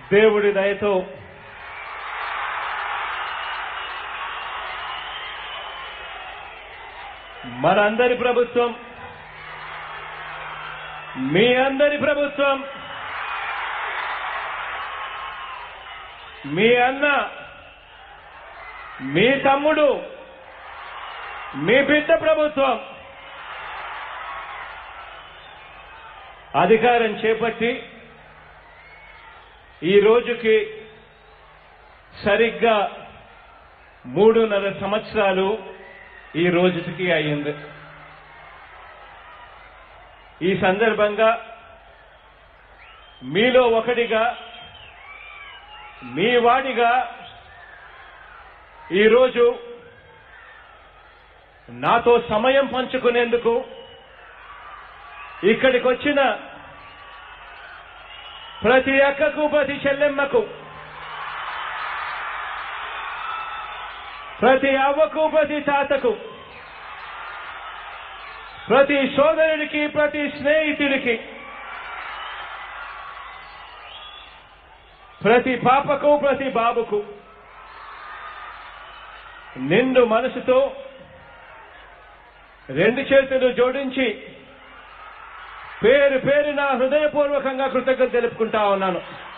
దేవుడి దయతో మనందరి ప్రభుత్వం మీ అందరి ప్రభుత్వం మీ అన్న మీ తమ్ముడు మీ బిడ్డ ప్రభుత్వం అధికారం చేపట్టి ఈ రోజుకి సరిగ్గా మూడున్నర సంవత్సరాలు ఈ రోజుకి అయింది ఈ సందర్భంగా మీలో ఒకటిగా మీ వాడిగా ఈరోజు నాతో సమయం పంచుకునేందుకు ఇక్కడికి వచ్చిన ప్రతి అక్కకు ప్రతి చెల్లెమ్మకు ప్రతి అవ్వకు ప్రతి తాతకు ప్రతి సోదరుడికి ప్రతి స్నేహితుడికి ప్రతి పాపకు ప్రతి బాబుకు నిండు మనసుతో రెండు చేతులు జోడించి పేరు పేరు నా హృదయపూర్వకంగా కృతజ్ఞత తెలుపుకుంటా ఉన్నాను